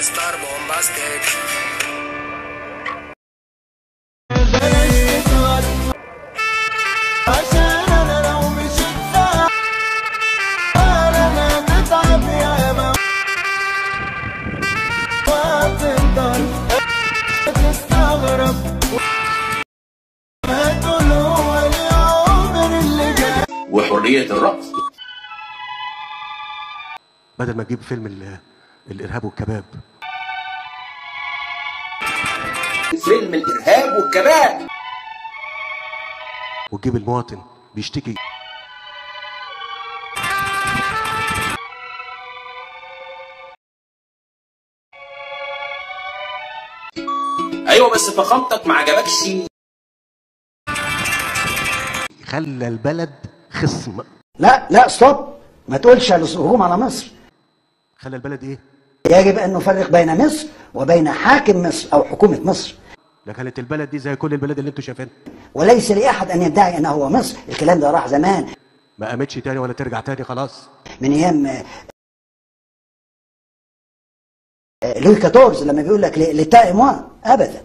estar bombastic عشان انا لو مشيت ساعة انا تتعب يا ما وتقدر تستغرب هتقول هو العمر اللي جاي وحرية الرأي بدل ما تجيب فيلم ال- الارهاب والكباب فيلم الإرهاب والكباب وتجيب المواطن بيشتكي أيوة بس فخامتك ما عجبكش خلى البلد خصم لا لا ستوب ما تقولش الهجوم على مصر خلى البلد ايه يجب ان نفرق بين مصر وبين حاكم مصر او حكومه مصر ده كانت البلد دي زي كل البلاد اللي انتوا شايفينها وليس لاحد ان يدعي انه هو مصر الكلام ده راح زمان ما قامتش تاني ولا ترجع تاني خلاص من ايام آه، آه، لوي كاتورز لما بيقول لك لتا موا ابدا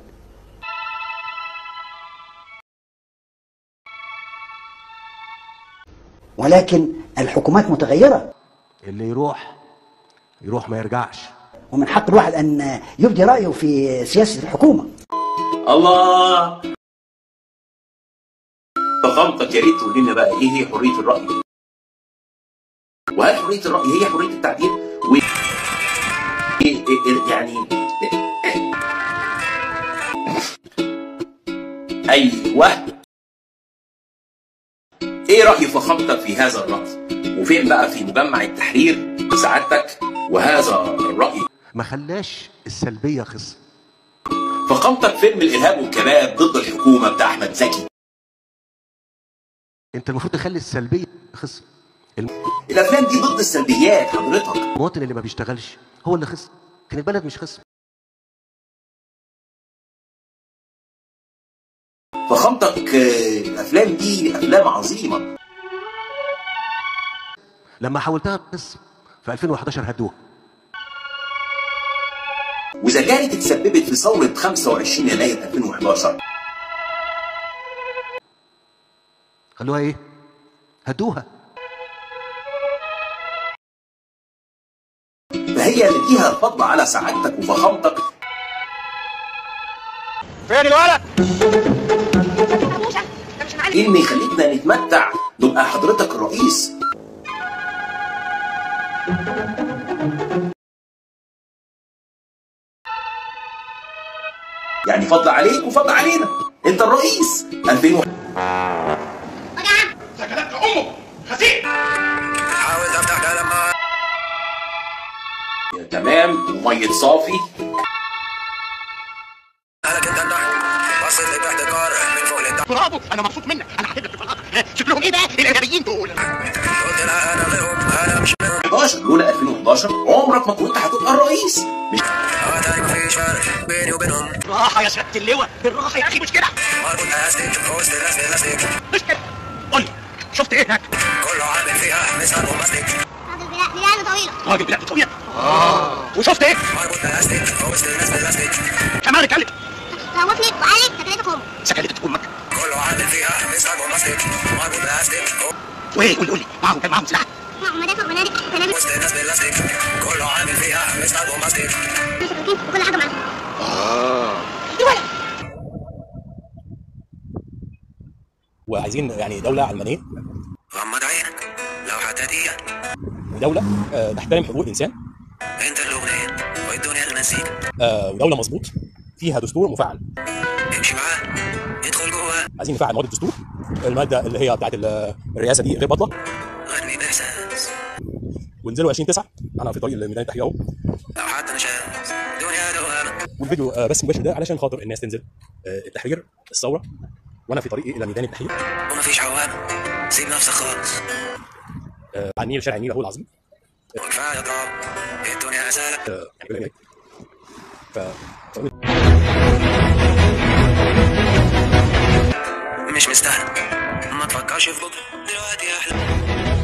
ولكن الحكومات متغيره اللي يروح يروح ما يرجعش ومن حق الواحد ان يبدي رايه في سياسه الحكومه الله فخامتك يا ريت تقول لنا بقى ايه هي حريه الراي وهل حريه الراي هي حريه التعبير و إيه إيه إيه يعني ايوه ايه راي فخامتك في هذا الراي وفين بقى في مجمع التحرير سعادتك وهذا الراي ما خلاش السلبيه خصم فخامتك فيلم الارهاب والكباب ضد الحكومه بتاع احمد زكي انت المفروض تخلي السلبيه خصم الافلام دي ضد السلبيات حضرتك المواطن اللي ما بيشتغلش هو اللي خصم كان البلد مش خصم فخامتك آه، الافلام دي افلام عظيمه لما حولتها خصم في 2011 هدوها واذا كانت اتسببت في ثوره 25 يناير 2011 خلوها ايه هدوها فهي اللي ليها الفضل على سعادتك وفخامتك ان يخلينا نتمتع نبقى حضرتك الرئيس يعني فضل عليك وفضل علينا انت الرئيس 2000 حاول تفتح كلامك تمام وميه صافي لكن تنتهي وصل للاحتكار من فوق لتحت برافو انا مبسوط منك انا هحب في القطر شكلهم ايه بقى الارهابيين دول قلت لا انا غيرهم انا مش منهم 11 لولا 2011 عمرك ما كنت هتبقى الرئيس مش هاتك مفيش فرق بيني وبينهم بالراحه يا سياده اللواء بالراحه يا اخي مش كده مربوط لاستيك وسط الناس بلاستيك مش كده قول لي شفت ايه هناك كله عامل فيها مثال وماستيك راجل بلا- بلعبة طويلة راجل بلعب طويل اه وشفت ايه مربوط لاستيك وسط الناس بلاستيك كمان اتكلم خوفني وقالت سكنتك هم سكلتك امك كله عامل فيها مثال وماستيك مربوط لاستيك وايه قول قول لي معاهم كان معاهم سلاح معهم مدافع وبنادق وكنابل وسط الناس بلاستيك كله عامل فيها مثال وماستيك وسكاكين وكل حاجة معاهم وعايزين يعني دوله علمانيه غمض عينك لو حتى دقيقة ودوله آه، تحترم حقوق الانسان انت الاغنية والدنيا المزيكا آه، ودوله مظبوط فيها دستور مفعل امشي معاه ادخل جوه عايزين نفعل مواد الدستور الماده اللي هي بتاعت ال- الرئاسه دي غير باطله غني باحساس ونزلوا 20 9 انا في طريق ميدان التحرير اهو لو حتى نشاز دنيا دوامة والفيديو آه، بس مباشر ده علشان خاطر الناس تنزل آه، التحرير الثوره وانا في طريقي الى ميدان التحرير ومفيش عوامة سيب نفسك خالص آه، على النيل شارع النيل اهو العظيم وكفاية ضرب الدنيا أزالك آه، يعني بيقول لك ف مش مستاهل ما تفكرش في بكرة دلوقتي أحلى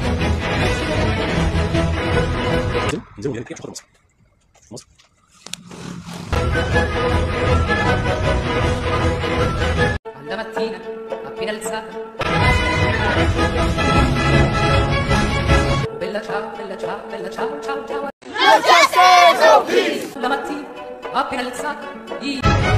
انزلوا انزلوا ميدان التحرير عشان خاطر مصر مصر Alla mattina, appena alzata. Bella ciao, bella ciao, bella ciao, ciao, ciao. La mattina, appena alzata. Io.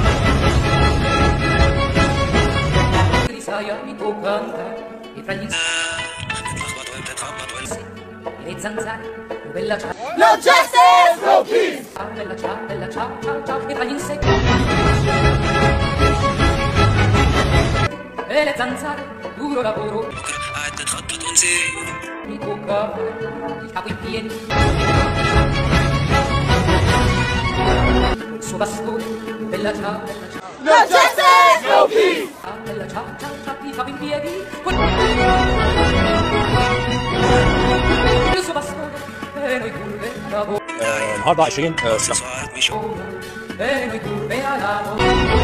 Risaia mi può cantare. E fra gli تتلخبط وبتتخبط وال- e le zanzare. Bella ciao. No justice, no peace. Ciao, bella ciao, bella ciao, ciao, ciao. E tra gli insetti. E le zanzare, duro lavoro. قاعد تتخبط ونسيت Mi tocca il capo in piedi. Il suo bastone, bella ciao, bella ciao. No justice, no peace. Ciao, bella ciao, ciao, ciao, il capo in piedi. Il suo bastone, e noi curve a lavoro. آه، النهارده 20 آه، سبتمبر صارت مش E noi curve a lavoro.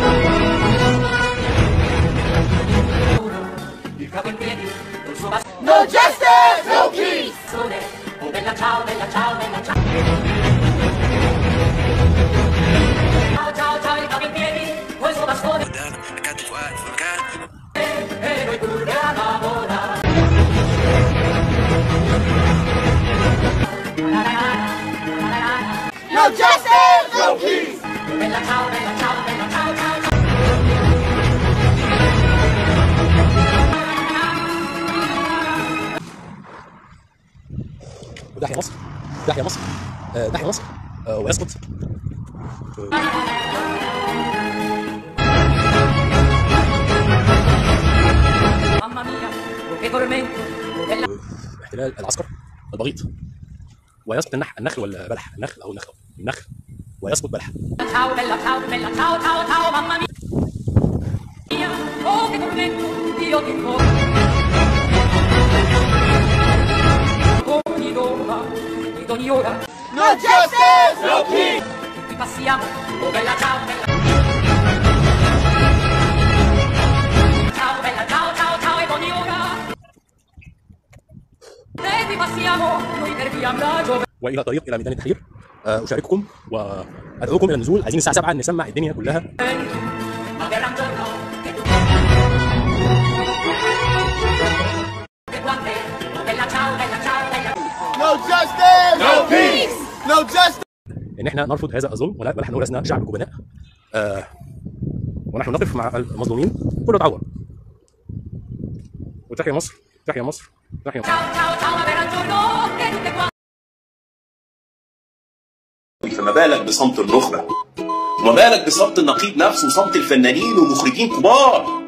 Il capo in piedi, il suo bastone. No justice, no peace. Sole, oh bella ciao, bella ciao, bella ciao. Ciao, ciao, ciao, il capo in piedi, col suo bastone, قدام كاتب واقف في مكان e noi curve a lavorare. No justice, no peace. Bella ciao, bella ciao, bella ciao, ciao, ciao. وداحية مصر داحية مصر آه، داحية مصر آه، ويسقط Mamma mia, oh che tormento, oh bella احتلال العسكر البغيض ويسقط النخل النخل ولا بلح النخل او النخل النخل ويسقط بلح ciao, bella ciao, bella ciao, ciao, ciao, mamma mia. Oh che tormento, io ti voglio. Oh, ogni donna, ed ogni ora, No justice, no peace. tutti passiamo, oh bella ciao, bella Ciao, bella ciao, ciao, ciao, ed ogni ora. E qui passiamo, noi per via Ambragio. والى طريق الى ميدان التحرير آه، اشارككم وادعوكم الى النزول عايزين الساعه 7 نسمع الدنيا كلها Ma verrà un giorno che tu Che quando è, oh bella ciao, bella ciao, bella No justice, no peace. No justice. ان احنا نرفض هذا الظلم ولا بل احنا لسنا شعب جبناء آه ونحن نقف مع المظلومين كله اتعور وتحيا مصر تحيا مصر تحيا مصر Ciao, ciao, ciao, ma verrà un giorno che tutte quante فما بالك بصمت النخبه وما بالك بصمت النقيب نفسه وصمت الفنانين ومخرجين كبار